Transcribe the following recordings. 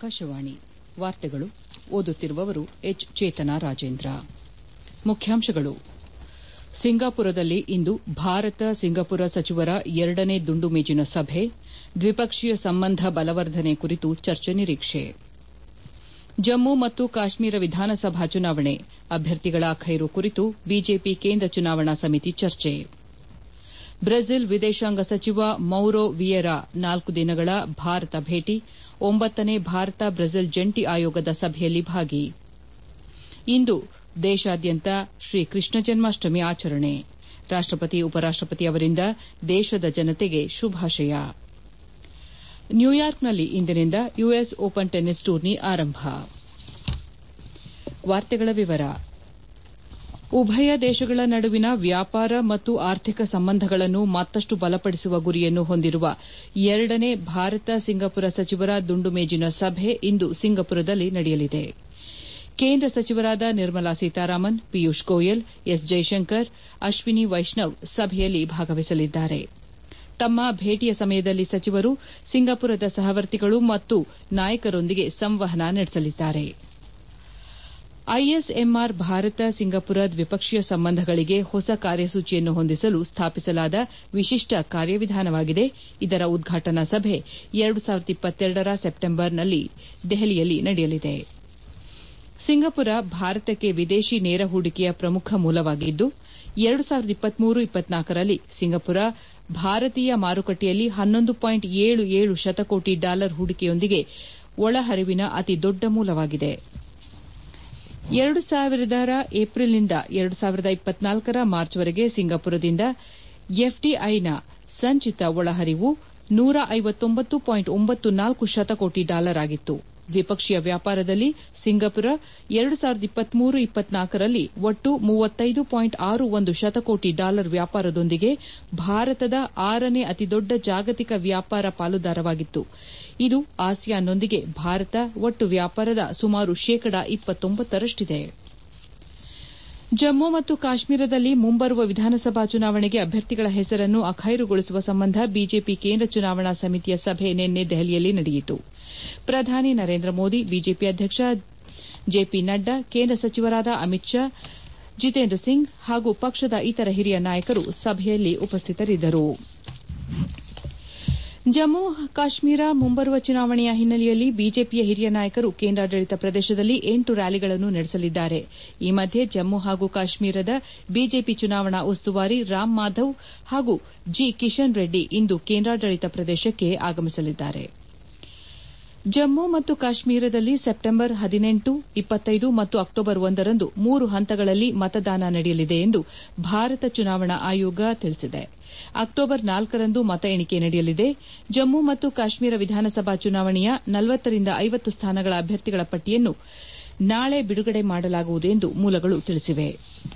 ಆಕಾಶವಾಣಿ ವಾರ್ತೆಗಳು ಓದುತ್ತಿರುವವರು ಎಚ್ ಚೇತನಾ ರಾಜೇಂದ್ರ ಮುಖ್ಯಾಂಶಗಳು ಸಿಂಗಾಪುರದಲ್ಲಿ ಇಂದು ಭಾರತ ಸಿಂಗಾಪುರ ಸಚಿವರ ಎರಡನೇ ದುಂಡು ಮೇಜಿನ ಸಭೆ ದ್ವಿಪಕ್ಷೀಯ ಸಂಬಂಧ ಬಲವರ್ಧನೆ ಕುರಿತು ಚರ್ಚೆ ನಿರೀಕ್ಷೆ ಜಮ್ಮು ಮತ್ತು ಕಾಶ್ಮೀರ ವಿಧಾನಸಭಾ ಚುನಾವಣೆ ಅಭ್ಯರ್ಥಿಗಳ ಅಖೈರು ಕುರಿತು ಬಿಜೆಪಿ ಕೇಂದ್ರ ಚುನಾವಣಾ ಸಮಿತಿ ಚರ್ಚೆ ಬ್ರೆಜಿಲ್ ವಿದೇಶಾಂಗ ಸಚಿವ ಮೌರೋ ವಿಯೆರಾ ನಾಲ್ಕು ದಿನಗಳ ಭಾರತ ಭೇಟಿ ಒಂಬತ್ತನೇ ಭಾರತ ಬ್ರೆಜಿಲ್ ಜಂಟಿ ಆಯೋಗದ ಸಭೆಯಲ್ಲಿ ಭಾಗಿ ಇಂದು ದೇಶಾದ್ಯಂತ ಶ್ರೀ ಕೃಷ್ಣ ಜನ್ಮಾಷ್ಟಮಿ ಆಚರಣೆ ರಾಷ್ಟಪತಿ ಉಪರಾಷ್ಟಪತಿ ಅವರಿಂದ ದೇಶದ ಜನತೆಗೆ ಶುಭಾಶಯ ನ್ಯೂಯಾರ್ಕ್ನಲ್ಲಿ ಇಂದಿನಿಂದ ಯುಎಸ್ ಓಪನ್ ಟೆನ್ನಿಸ್ ಟೂರ್ನಿ ಆರಂಭ ಉಭಯ ದೇಶಗಳ ನಡುವಿನ ವ್ಯಾಪಾರ ಮತ್ತು ಆರ್ಥಿಕ ಸಂಬಂಧಗಳನ್ನು ಮತ್ತಷ್ಟು ಬಲಪಡಿಸುವ ಗುರಿಯನ್ನು ಹೊಂದಿರುವ ಎರಡನೇ ಭಾರತ ಸಿಂಗಾಪುರ ಸಚಿವರ ದುಂಡು ಮೇಜಿನ ಸಭೆ ಇಂದು ಸಿಂಗಾಪುರದಲ್ಲಿ ನಡೆಯಲಿದೆ ಕೇಂದ್ರ ಸಚಿವರಾದ ನಿರ್ಮಲಾ ಸೀತಾರಾಮನ್ ಪಿಯೂಷ್ ಗೋಯಲ್ ಎಸ್ ಜೈಶಂಕರ್ ಅಶ್ವಿನಿ ವೈಷ್ಣವ್ ಸಭೆಯಲ್ಲಿ ಭಾಗವಹಿಸಲಿದ್ದಾರೆ ತಮ್ಮ ಭೇಟಿಯ ಸಮಯದಲ್ಲಿ ಸಚಿವರು ಸಿಂಗಾಪುರದ ಸಹವರ್ತಿಗಳು ಮತ್ತು ನಾಯಕರೊಂದಿಗೆ ಸಂವಹನ ನಡೆಸಲಿದ್ದಾರೆ ಐಎಸ್ಎಂಆರ್ ಭಾರತ ಸಿಂಗಾಪುರ ದ್ವಿಪಕ್ಷೀಯ ಸಂಬಂಧಗಳಿಗೆ ಹೊಸ ಕಾರ್ಯಸೂಚಿಯನ್ನು ಹೊಂದಿಸಲು ಸ್ಥಾಪಿಸಲಾದ ವಿಶಿಷ್ಟ ಕಾರ್ಯವಿಧಾನವಾಗಿದೆ ಇದರ ಉದ್ಘಾಟನಾ ಸಭೆ ರ ಸೆಪ್ಟೆಂಬರ್ನಲ್ಲಿ ದೆಹಲಿಯಲ್ಲಿ ನಡೆಯಲಿದೆ ಸಿಂಗಾಪುರ ಭಾರತಕ್ಕೆ ವಿದೇಶಿ ನೇರ ಹೂಡಿಕೆಯ ಪ್ರಮುಖ ಮೂಲವಾಗಿದ್ದು ರಲ್ಲಿ ಸಿಂಗಾಪುರ ಭಾರತೀಯ ಮಾರುಕಟ್ಟೆಯಲ್ಲಿ ಹನ್ನೊಂದು ಪಾಯಿಂಟ್ ಏಳು ಏಳು ಶತಕೋಟಿ ಡಾಲರ್ ಹೂಡಿಕೆಯೊಂದಿಗೆ ಒಳಹರಿವಿನ ಅತಿ ದೊಡ್ಡ ಮೂಲವಾಗಿದೆ ಎರಡು ಸಾವಿರದ ಏಪ್ರಿಲ್ನಿಂದ ಎರಡು ಸಾವಿರದ ಇಪ್ಪತ್ನಾಲ್ಕರ ಮಾರ್ಚ್ವರೆಗೆ ಸಿಂಗಾಪುರದಿಂದ ಎಫ್ಡಿಐನ ಸಂಚಿತ ಒಳಹರಿವು ನೂರ ಐವತ್ತೊಂಬತ್ತು ಪಾಯಿಂಟ್ ಒಂಬತ್ತು ನಾಲ್ಕು ಶತಕೋಟಿ ಡಾಲರ್ ಆಗಿತ್ತು ದ್ವಿಪಕ್ಷೀಯ ವ್ಯಾಪಾರದಲ್ಲಿ ಸಿಂಗಾಪುರ ಎರಡು ಸಾವಿರದ ಇಪ್ಪತ್ಮೂರು ಇಪ್ಪತ್ನಾಲ್ಕರಲ್ಲಿ ಒಟ್ಟು ಮೂವತ್ತೈದು ಪಾಯಿಂಟ್ ಆರು ಒಂದು ಶತಕೋಟಿ ಡಾಲರ್ ವ್ಯಾಪಾರದೊಂದಿಗೆ ಭಾರತದ ಆರನೇ ಅತಿದೊಡ್ಡ ಜಾಗತಿಕ ವ್ಯಾಪಾರ ಪಾಲುದಾರವಾಗಿತ್ತು ಇದು ಆಸಿಯಾನ್ನೊಂದಿಗೆ ಭಾರತ ಒಟ್ಟು ವ್ಯಾಪಾರದ ಸುಮಾರು ಶೇಕಡಾ ಇಪ್ಪತ್ತೊಂಬತ್ತರಷ್ಟಿದೆ ಜಮ್ಮು ಮತ್ತು ಕಾಶ್ಮೀರದಲ್ಲಿ ಮುಂಬರುವ ವಿಧಾನಸಭಾ ಚುನಾವಣೆಗೆ ಅಭ್ಯರ್ಥಿಗಳ ಹೆಸರನ್ನು ಅಖೈರುಗೊಳಿಸುವ ಸಂಬಂಧ ಬಿಜೆಪಿ ಕೇಂದ್ರ ಚುನಾವಣಾ ಸಮಿತಿಯ ಸಭೆ ನಿನ್ನೆ ದೆಹಲಿಯಲ್ಲಿ ನಡೆಯಿತು ಪ್ರಧಾನಿ ನರೇಂದ್ರ ಮೋದಿ ಬಿಜೆಪಿ ಅಧ್ಯಕ್ಷ ಜೆಪಿ ನಡ್ಡಾ ಕೇಂದ್ರ ಸಚಿವರಾದ ಅಮಿತ್ ಶಾ ಜಿತೇಂದ್ರ ಸಿಂಗ್ ಹಾಗೂ ಪಕ್ಷದ ಇತರ ಹಿರಿಯ ನಾಯಕರು ಸಭೆಯಲ್ಲಿ ಉಪಸ್ಥಿತರಿದ್ದರು ಜಮ್ಮು ಕಾಶ್ಮೀರ ಮುಂಬರುವ ಚುನಾವಣೆಯ ಹಿನ್ನೆಲೆಯಲ್ಲಿ ಬಿಜೆಪಿಯ ಹಿರಿಯ ನಾಯಕರು ಕೇಂದ್ರಾಡಳಿತ ಪ್ರದೇಶದಲ್ಲಿ ಎಂಟು ರ್ಯಾಲಿಗಳನ್ನು ನಡೆಸಲಿದ್ದಾರೆ ಈ ಮಧ್ಯೆ ಜಮ್ಮು ಹಾಗೂ ಕಾಶ್ಮೀರದ ಬಿಜೆಪಿ ಚುನಾವಣಾ ಉಸ್ತುವಾರಿ ರಾಮ್ ಮಾಧವ್ ಹಾಗೂ ಜಿ ಕಿಶನ್ ರೆಡ್ಡಿ ಇಂದು ಕೇಂದ್ರಾಡಳಿತ ಪ್ರದೇಶಕ್ಕೆ ಆಗಮಿಸಲಿದ್ದಾರೆ ಜಮ್ಮು ಮತ್ತು ಕಾಶ್ಮೀರದಲ್ಲಿ ಸೆಪ್ಟೆಂಬರ್ ಹದಿನೆಂಟು ಇಪ್ಪತ್ತೈದು ಮತ್ತು ಅಕ್ಟೋಬರ್ ಒಂದರಂದು ಮೂರು ಹಂತಗಳಲ್ಲಿ ಮತದಾನ ನಡೆಯಲಿದೆ ಎಂದು ಭಾರತ ಚುನಾವಣಾ ಆಯೋಗ ತಿಳಿಸಿದೆ ಅಕ್ಟೋಬರ್ ನಾಲ್ಕರಂದು ಮತ ಎಣಿಕೆ ನಡೆಯಲಿದೆ ಜಮ್ಮು ಮತ್ತು ಕಾಶ್ಮೀರ ವಿಧಾನಸಭಾ ಚುನಾವಣೆಯ ನಲವತ್ತರಿಂದ ಐವತ್ತು ಸ್ಥಾನಗಳ ಅಭ್ಯರ್ಥಿಗಳ ಪಟ್ಟಿಯನ್ನು ನಾಳೆ ಬಿಡುಗಡೆ ಮಾಡಲಾಗುವುದು ಎಂದು ಮೂಲಗಳು ತಿಳಿಸಿವೆ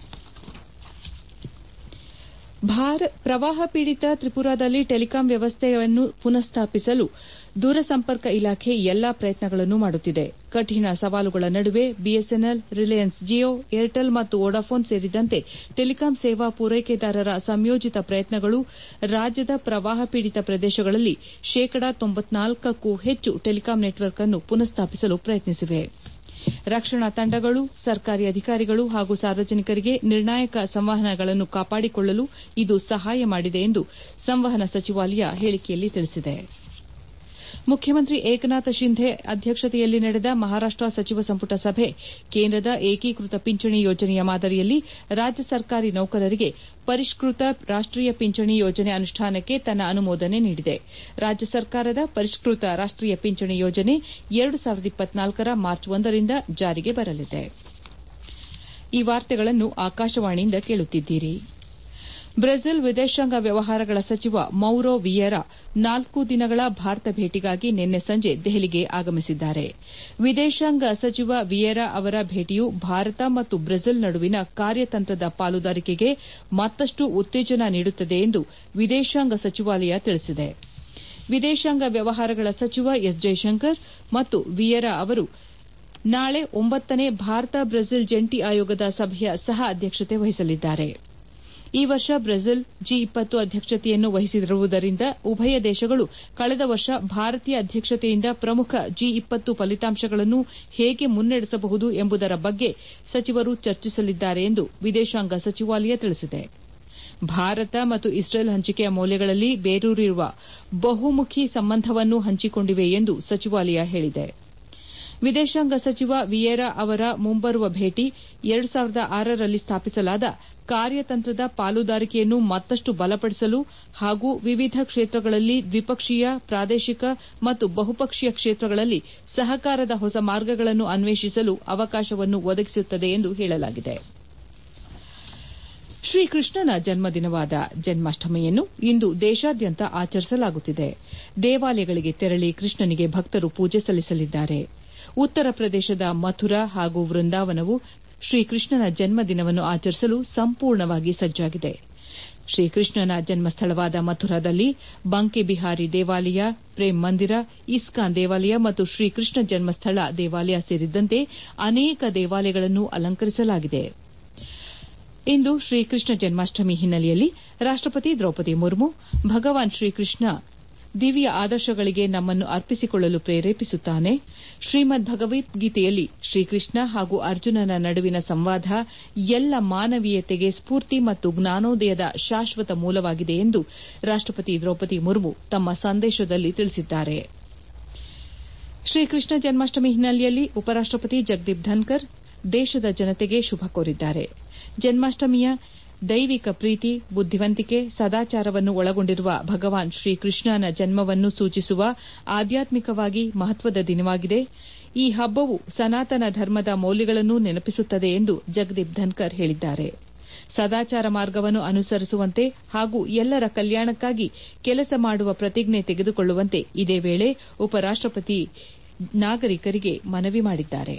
ಪ್ರವಾಹ ಪೀಡಿತ ತ್ರಿಪುರಾದಲ್ಲಿ ಟೆಲಿಕಾಂ ವ್ಯವಸ್ಥೆಯನ್ನು ಪುನಃಸ್ಥಾಪಿಸಲು ದೂರಸಂಪರ್ಕ ಇಲಾಖೆ ಎಲ್ಲಾ ಪ್ರಯತ್ನಗಳನ್ನು ಮಾಡುತ್ತಿದೆ ಕಠಿಣ ಸವಾಲುಗಳ ನಡುವೆ ಬಿಎಸ್ಎನ್ಎಲ್ ರಿಲಯನ್ಸ್ ಜಿಯೋ ಏರ್ಟೆಲ್ ಮತ್ತು ವೊಡಾಫೋನ್ ಸೇರಿದಂತೆ ಟೆಲಿಕಾಂ ಸೇವಾ ಪೂರೈಕೆದಾರರ ಸಂಯೋಜಿತ ಪ್ರಯತ್ನಗಳು ರಾಜ್ಯದ ಪ್ರವಾಹ ಪೀಡಿತ ಪ್ರದೇಶಗಳಲ್ಲಿ ಶೇಕಡಾ ತೊಂಬತ್ನಾಲ್ಕಕ್ಕೂ ಹೆಚ್ಚು ಟೆಲಿಕಾಂ ನೆಟ್ವರ್ಕ್ ಅನ್ನು ಪುನಃಸ್ಥಾಪಿಸಲು ಪ್ರಯತ್ನಿಸಿವೆ ರಕ್ಷಣಾ ತಂಡಗಳು ಸರ್ಕಾರಿ ಅಧಿಕಾರಿಗಳು ಹಾಗೂ ಸಾರ್ವಜನಿಕರಿಗೆ ನಿರ್ಣಾಯಕ ಸಂವಹನಗಳನ್ನು ಕಾಪಾಡಿಕೊಳ್ಳಲು ಇದು ಸಹಾಯ ಮಾಡಿದೆ ಎಂದು ಸಂವಹನ ಸಚಿವಾಲಯ ಹೇಳಿಕೆಯಲ್ಲಿ ತಿಳಿಸಿದೆ ಮುಖ್ಯಮಂತ್ರಿ ಏಕನಾಥ್ ಶಿಂಧೆ ಅಧ್ಯಕ್ಷತೆಯಲ್ಲಿ ನಡೆದ ಮಹಾರಾಷ್ಟ ಸಚಿವ ಸಂಪುಟ ಸಭೆ ಕೇಂದ್ರದ ಏಕೀಕೃತ ಪಿಂಚಣಿ ಯೋಜನೆಯ ಮಾದರಿಯಲ್ಲಿ ರಾಜ್ಯ ಸರ್ಕಾರಿ ನೌಕರರಿಗೆ ಪರಿಷ್ಕೃತ ರಾಷ್ಟೀಯ ಪಿಂಚಣಿ ಯೋಜನೆ ಅನುಷ್ಠಾನಕ್ಕೆ ತನ್ನ ಅನುಮೋದನೆ ನೀಡಿದೆ ರಾಜ್ಯ ಸರ್ಕಾರದ ಪರಿಷ್ಕೃತ ರಾಷ್ಟೀಯ ಪಿಂಚಣಿ ಯೋಜನೆ ಎರಡು ಸಾವಿರದ ಇಪ್ಪತ್ನಾಲ್ಕರ ಮಾರ್ಚ್ ಒಂದರಿಂದ ಜಾರಿಗೆ ಬರಲಿದೆ ಈ ವಾರ್ತೆಗಳನ್ನು ಆಕಾಶವಾಣಿಯಿಂದ ಕೇಳುತ್ತಿದ್ದೀರಿ ಬ್ರೆಜಿಲ್ ವಿದೇಶಾಂಗ ವ್ಯವಹಾರಗಳ ಸಚಿವ ಮೌರೋ ವಿಯೆರಾ ನಾಲ್ಕು ದಿನಗಳ ಭಾರತ ಭೇಟಿಗಾಗಿ ನಿನ್ನೆ ಸಂಜೆ ದೆಹಲಿಗೆ ಆಗಮಿಸಿದ್ದಾರೆ ವಿದೇಶಾಂಗ ಸಚಿವ ವಿಯೆರಾ ಅವರ ಭೇಟಿಯು ಭಾರತ ಮತ್ತು ಬ್ರೆಜಿಲ್ ನಡುವಿನ ಕಾರ್ಯತಂತ್ರದ ಪಾಲುದಾರಿಕೆಗೆ ಮತ್ತಷ್ಟು ಉತ್ತೇಜನ ನೀಡುತ್ತದೆ ಎಂದು ವಿದೇಶಾಂಗ ಸಚಿವಾಲಯ ತಿಳಿಸಿದೆ ವಿದೇಶಾಂಗ ವ್ಯವಹಾರಗಳ ಸಚಿವ ಎಸ್ ಜೈಶಂಕರ್ ಮತ್ತು ವಿಯೆರಾ ಅವರು ನಾಳೆ ಒಂಬತ್ತನೇ ಭಾರತ ಬ್ರೆಜಿಲ್ ಜಂಟಿ ಆಯೋಗದ ಸಭೆಯ ಸಹ ಅಧ್ಯಕ್ಷತೆ ವಹಿಸಲಿದ್ದಾರೆ ಈ ವರ್ಷ ಬ್ರೆಜಿಲ್ ಜಿ ಇಪ್ಪತ್ತು ಅಧ್ಯಕ್ಷತೆಯನ್ನು ವಹಿಸಿರುವುದರಿಂದ ಉಭಯ ದೇಶಗಳು ಕಳೆದ ವರ್ಷ ಭಾರತೀಯ ಅಧ್ಯಕ್ಷತೆಯಿಂದ ಪ್ರಮುಖ ಜಿ ಇಪ್ಪತ್ತು ಫಲಿತಾಂಶಗಳನ್ನು ಹೇಗೆ ಮುನ್ನಡೆಸಬಹುದು ಎಂಬುದರ ಬಗ್ಗೆ ಸಚಿವರು ಚರ್ಚಿಸಲಿದ್ದಾರೆ ಎಂದು ವಿದೇಶಾಂಗ ಸಚಿವಾಲಯ ತಿಳಿಸಿದೆ ಭಾರತ ಮತ್ತು ಇಸ್ರೇಲ್ ಹಂಚಿಕೆಯ ಮೌಲ್ಯಗಳಲ್ಲಿ ಬೇರೂರಿರುವ ಬಹುಮುಖಿ ಸಂಬಂಧವನ್ನು ಹಂಚಿಕೊಂಡಿವೆ ಎಂದು ಸಚಿವಾಲಯ ಹೇಳಿದೆ ವಿದೇಶಾಂಗ ಸಚಿವ ವಿಯೇರಾ ಅವರ ಮುಂಬರುವ ಭೇಟಿ ಎರಡು ಸಾವಿರದ ಆರರಲ್ಲಿ ಸ್ಥಾಪಿಸಲಾದ ಕಾರ್ಯತಂತ್ರದ ಪಾಲುದಾರಿಕೆಯನ್ನು ಮತ್ತಷ್ಟು ಬಲಪಡಿಸಲು ಹಾಗೂ ವಿವಿಧ ಕ್ಷೇತ್ರಗಳಲ್ಲಿ ದ್ವಿಪಕ್ಷೀಯ ಪ್ರಾದೇಶಿಕ ಮತ್ತು ಬಹುಪಕ್ಷೀಯ ಕ್ಷೇತ್ರಗಳಲ್ಲಿ ಸಹಕಾರದ ಹೊಸ ಮಾರ್ಗಗಳನ್ನು ಅನ್ವೇಷಿಸಲು ಅವಕಾಶವನ್ನು ಒದಗಿಸುತ್ತದೆ ಎಂದು ಹೇಳಲಾಗಿದೆ ಶ್ರೀಕೃಷ್ಣನ ಜನ್ಮದಿನವಾದ ಜನ್ಮಾಷ್ಟಮಿಯನ್ನು ಇಂದು ದೇಶಾದ್ಯಂತ ಆಚರಿಸಲಾಗುತ್ತಿದೆ ದೇವಾಲಯಗಳಿಗೆ ತೆರಳಿ ಕೃಷ್ಣನಿಗೆ ಭಕ್ತರು ಪೂಜೆ ಸಲ್ಲಿಸಲಿದ್ದಾರೆ ಉತ್ತರ ಪ್ರದೇಶದ ಮಥುರಾ ಹಾಗೂ ವೃಂದಾವನವು ಶ್ರೀಕೃಷ್ಣನ ಜನ್ಮದಿನವನ್ನು ಆಚರಿಸಲು ಸಂಪೂರ್ಣವಾಗಿ ಸಜ್ಜಾಗಿದೆ ಶ್ರೀಕೃಷ್ಣನ ಜನ್ಮಸ್ಥಳವಾದ ಮಥುರಾದಲ್ಲಿ ಬಂಕೆ ಬಿಹಾರಿ ದೇವಾಲಯ ಪ್ರೇಮ್ ಮಂದಿರ ಇಸ್ಕಾನ್ ದೇವಾಲಯ ಮತ್ತು ಶ್ರೀಕೃಷ್ಣ ಜನ್ಮಸ್ಥಳ ದೇವಾಲಯ ಸೇರಿದಂತೆ ಅನೇಕ ದೇವಾಲಯಗಳನ್ನು ಅಲಂಕರಿಸಲಾಗಿದೆ ಇಂದು ಶ್ರೀಕೃಷ್ಣ ಜನ್ಮಾಷ್ಟಮಿ ಹಿನ್ನೆಲೆಯಲ್ಲಿ ರಾಷ್ಟಪತಿ ದ್ರೌಪದಿ ಮುರ್ಮು ಭಗವಾನ್ ಶ್ರೀಕೃಷ್ಣ ದಿವ್ಯ ಆದರ್ಶಗಳಿಗೆ ನಮ್ಮನ್ನು ಅರ್ಪಿಸಿಕೊಳ್ಳಲು ಪ್ರೇರೇಪಿಸುತ್ತಾನೆ ಶ್ರೀಮದ್ ಭಗವದ್ಗೀತೆಯಲ್ಲಿ ಶ್ರೀಕೃಷ್ಣ ಹಾಗೂ ಅರ್ಜುನನ ನಡುವಿನ ಸಂವಾದ ಎಲ್ಲ ಮಾನವೀಯತೆಗೆ ಸ್ಫೂರ್ತಿ ಮತ್ತು ಜ್ಞಾನೋದಯದ ಶಾಶ್ವತ ಮೂಲವಾಗಿದೆ ಎಂದು ರಾಷ್ಟಪತಿ ದ್ರೌಪದಿ ಮುರ್ಮು ತಮ್ಮ ಸಂದೇಶದಲ್ಲಿ ತಿಳಿಸಿದ್ದಾರೆ ಶ್ರೀಕೃಷ್ಣ ಜನ್ಮಾಷ್ಟಮಿ ಹಿನ್ನೆಲೆಯಲ್ಲಿ ಉಪರಾಷ್ಟಪತಿ ಜಗದೀಪ್ ಧನ್ಕರ್ ದೇಶದ ಜನತೆಗೆ ಶುಭ ಕೋರಿದ್ದಾರೆ ಜನ್ಮಾಷ್ಟಮಿಯ ದೈವಿಕ ಪ್ರೀತಿ ಬುದ್ದಿವಂತಿಕೆ ಸದಾಚಾರವನ್ನು ಒಳಗೊಂಡಿರುವ ಭಗವಾನ್ ಶ್ರೀಕೃಷ್ಣನ ಜನ್ಮವನ್ನು ಸೂಚಿಸುವ ಆಧ್ಯಾತ್ಮಿಕವಾಗಿ ಮಹತ್ವದ ದಿನವಾಗಿದೆ ಈ ಹಬ್ಬವು ಸನಾತನ ಧರ್ಮದ ಮೌಲ್ಯಗಳನ್ನು ನೆನಪಿಸುತ್ತದೆ ಎಂದು ಜಗದೀಪ್ ಧನ್ಕರ್ ಹೇಳಿದ್ದಾರೆ ಸದಾಚಾರ ಮಾರ್ಗವನ್ನು ಅನುಸರಿಸುವಂತೆ ಹಾಗೂ ಎಲ್ಲರ ಕಲ್ಯಾಣಕ್ಕಾಗಿ ಕೆಲಸ ಮಾಡುವ ಪ್ರತಿಜ್ಞೆ ತೆಗೆದುಕೊಳ್ಳುವಂತೆ ಇದೇ ವೇಳೆ ಉಪರಾಷ್ಟಪತಿ ನಾಗರಿಕರಿಗೆ ಮನವಿ ಮಾಡಿದ್ದಾರೆ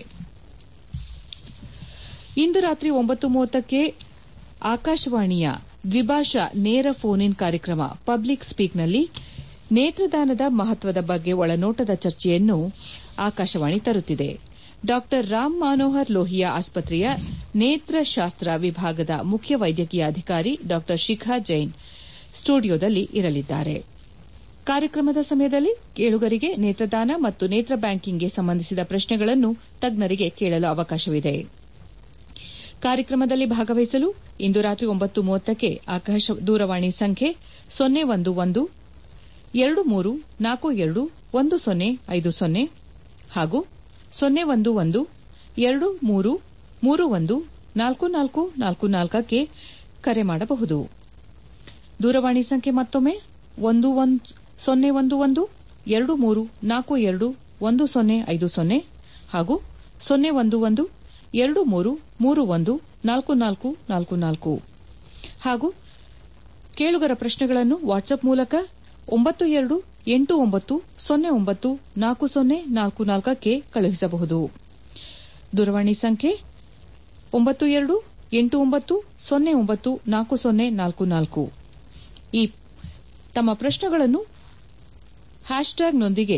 ಇಂದು ರಾತ್ರಿ ಒಂಬತ್ತು ಮೂವತ್ತಕ್ಕೆ ಆಕಾಶವಾಣಿಯ ದ್ವಿಭಾಷಾ ನೇರ ಫೋನ್ ಇನ್ ಕಾರ್ಯಕ್ರಮ ಪಬ್ಲಿಕ್ ಸ್ಪೀಕ್ನಲ್ಲಿ ನೇತ್ರದಾನದ ಮಹತ್ವದ ಬಗ್ಗೆ ಒಳನೋಟದ ಚರ್ಚೆಯನ್ನು ಆಕಾಶವಾಣಿ ತರುತ್ತಿದೆ ಡಾ ರಾಮ್ ಮನೋಹರ್ ಲೋಹಿಯಾ ಆಸ್ಪತ್ರೆಯ ನೇತ್ರಶಾಸ್ತ್ರ ವಿಭಾಗದ ಮುಖ್ಯ ವೈದ್ಯಕೀಯ ಅಧಿಕಾರಿ ಡಾ ಶಿಖಾ ಜೈನ್ ಸ್ಟುಡಿಯೋದಲ್ಲಿ ಇರಲಿದ್ದಾರೆ ಕಾರ್ಯಕ್ರಮದ ಸಮಯದಲ್ಲಿ ಕೇಳುಗರಿಗೆ ನೇತ್ರದಾನ ಮತ್ತು ನೇತ್ರ ಬ್ಯಾಂಕಿಂಗ್ಗೆ ಸಂಬಂಧಿಸಿದ ಪ್ರಶ್ನೆಗಳನ್ನು ತಜ್ಞರಿಗೆ ಕೇಳಲು ಅವಕಾಶವಿದೆ ಕಾರ್ಯಕ್ರಮದಲ್ಲಿ ಭಾಗವಹಿಸಲು ಇಂದು ರಾತ್ರಿ ಒಂಬತ್ತು ಮೂವತ್ತಕ್ಕೆ ಆಕಾಶ ದೂರವಾಣಿ ಸಂಖ್ಯೆ ಸೊನ್ನೆ ಒಂದು ಒಂದು ಎರಡು ಮೂರು ನಾಲ್ಕು ಎರಡು ಒಂದು ಸೊನ್ನೆ ಐದು ಸೊನ್ನೆ ಹಾಗೂ ಸೊನ್ನೆ ಒಂದು ಒಂದು ಎರಡು ಮೂರು ಮೂರು ಒಂದು ನಾಲ್ಕು ನಾಲ್ಕು ನಾಲ್ಕು ನಾಲ್ಕಕ್ಕೆ ಕರೆ ಮಾಡಬಹುದು ದೂರವಾಣಿ ಸಂಖ್ಯೆ ಮತ್ತೊಮ್ಮೆ ಒಂದು ಸೊನ್ನೆ ಒಂದು ಒಂದು ಎರಡು ಮೂರು ನಾಲ್ಕು ಎರಡು ಒಂದು ಸೊನ್ನೆ ಐದು ಸೊನ್ನೆ ಹಾಗೂ ಸೊನ್ನೆ ಒಂದು ಒಂದು ಎರಡು ಮೂರು ಮೂರು ಒಂದು ನಾಲ್ಕು ನಾಲ್ಕು ನಾಲ್ಕು ನಾಲ್ಕು ಹಾಗೂ ಕೇಳುಗರ ಪ್ರಶ್ನೆಗಳನ್ನು ವಾಟ್ಸ್ಆಪ್ ಮೂಲಕ ಒಂಬತ್ತು ಎರಡು ಎಂಟು ಒಂಬತ್ತು ಸೊನ್ನೆ ಒಂಬತ್ತು ನಾಲ್ಕು ಸೊನ್ನೆ ನಾಲ್ಕು ನಾಲ್ಕಕ್ಕೆ ಕಳುಹಿಸಬಹುದು ದೂರವಾಣಿ ಸಂಖ್ಯೆ ಒಂಬತ್ತು ಎರಡು ಎಂಟು ಒಂಬತ್ತು ಸೊನ್ನೆ ಒಂಬತ್ತು ನಾಲ್ಕು ಸೊನ್ನೆ ನಾಲ್ಕು ನಾಲ್ಕು ಈ ತಮ್ಮ ಪ್ರಶ್ನೆಗಳನ್ನು ಹ್ಯಾಶ್ಟ್ಯಾಗ್ನೊಂದಿಗೆ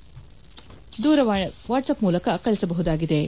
ದೂರವಾಣಿ ವಾಟ್ಸ್ಆಪ್ ಮೂಲಕ ಕಳಿಸಬಹುದಾಗಿದೆ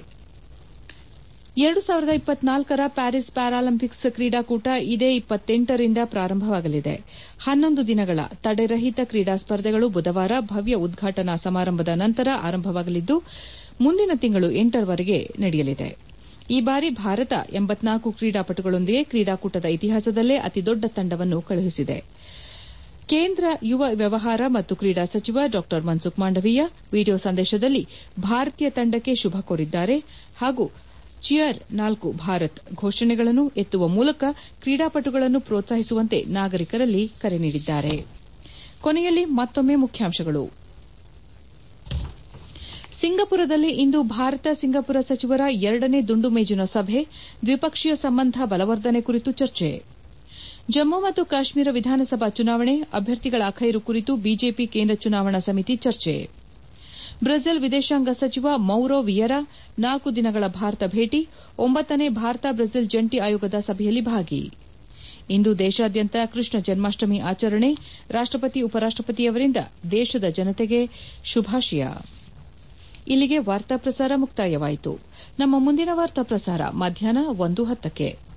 ಎರಡು ಸಾವಿರದ ಇಪ್ಪತ್ನಾಲ್ಕರ ಪ್ಯಾರಿಸ್ ಪ್ಯಾರಾಲಿಂಪಿಕ್ಸ್ ಕ್ರೀಡಾಕೂಟ ಇದೇ ಇಪ್ಪತ್ತೆಂಟರಿಂದ ಪ್ರಾರಂಭವಾಗಲಿದೆ ಹನ್ನೊಂದು ದಿನಗಳ ತಡೆರಹಿತ ಕ್ರೀಡಾ ಸ್ಪರ್ಧೆಗಳು ಬುಧವಾರ ಭವ್ಯ ಉದ್ಘಾಟನಾ ಸಮಾರಂಭದ ನಂತರ ಆರಂಭವಾಗಲಿದ್ದು ಮುಂದಿನ ತಿಂಗಳು ಎಂಟರವರೆಗೆ ನಡೆಯಲಿದೆ ಈ ಬಾರಿ ಭಾರತ ಎಂಬತ್ನಾಲ್ಕು ಕ್ರೀಡಾಪಟುಗಳೊಂದಿಗೆ ಕ್ರೀಡಾಕೂಟದ ಇತಿಹಾಸದಲ್ಲೇ ಅತಿದೊಡ್ಡ ತಂಡವನ್ನು ಕಳುಹಿಸಿದೆ ಕೇಂದ್ರ ಯುವ ವ್ಯವಹಾರ ಮತ್ತು ಕ್ರೀಡಾ ಸಚಿವ ಡಾ ಮನ್ಸುಖ್ ಮಾಂಡವೀಯ ವಿಡಿಯೋ ಸಂದೇಶದಲ್ಲಿ ಭಾರತೀಯ ತಂಡಕ್ಕೆ ಶುಭ ಕೋರಿದ್ದಾರೆ ಹಾಗೂ ಚಿಯರ್ ನಾಲ್ಕು ಭಾರತ್ ಘೋಷಣೆಗಳನ್ನು ಎತ್ತುವ ಮೂಲಕ ಕ್ರೀಡಾಪಟುಗಳನ್ನು ಪ್ರೋತ್ಸಾಹಿಸುವಂತೆ ನಾಗರಿಕರಲ್ಲಿ ಕರೆ ನೀಡಿದ್ದಾರೆ ಕೊನೆಯಲ್ಲಿ ಮತ್ತೊಮ್ಮೆ ಮುಖ್ಯಾಂಶಗಳು ಸಿಂಗಪುರದಲ್ಲಿ ಇಂದು ಭಾರತ ಸಿಂಗಪುರ ಸಚಿವರ ಎರಡನೇ ದುಂಡು ಮೇಜಿನ ಸಭೆ ದ್ವಿಪಕ್ಷೀಯ ಸಂಬಂಧ ಬಲವರ್ಧನೆ ಕುರಿತು ಚರ್ಚೆ ಜಮ್ಮು ಮತ್ತು ಕಾಶ್ಮೀರ ವಿಧಾನಸಭಾ ಚುನಾವಣೆ ಅಭ್ಯರ್ಥಿಗಳ ಅಖೈರು ಕುರಿತು ಬಿಜೆಪಿ ಕೇಂದ್ರ ಚುನಾವಣಾ ಸಮಿತಿ ಚರ್ಚೆ ಬ್ರೆಜಿಲ್ ವಿದೇಶಾಂಗ ಸಚಿವ ಮೌರೋ ವಿಯೆರಾ ನಾಲ್ಕು ದಿನಗಳ ಭಾರತ ಭೇಟಿ ಒಂಬತ್ತನೇ ಭಾರತ ಬ್ರೆಜಿಲ್ ಜಂಟಿ ಆಯೋಗದ ಸಭೆಯಲ್ಲಿ ಭಾಗಿ ಇಂದು ದೇಶಾದ್ಯಂತ ಕೃಷ್ಣ ಜನ್ಮಾಷ್ಟಮಿ ಆಚರಣೆ ರಾಷ್ಟಪತಿ ಉಪರಾಷ್ಟಪತಿಯವರಿಂದ ದೇಶದ ಜನತೆಗೆ ಶುಭಾಶಯ ಇಲ್ಲಿಗೆ ವಾರ್ತಾ ಪ್ರಸಾರ ಮುಕ್ತಾಯವಾಯಿತು ನಮ್ಮ ಮುಂದಿನ ವಾರ್ತಾ ಪ್ರಸಾರ ಮಧ್ಯಾಹ್ನ ಒಂದು ಹತ್ತಕ್ಕೆ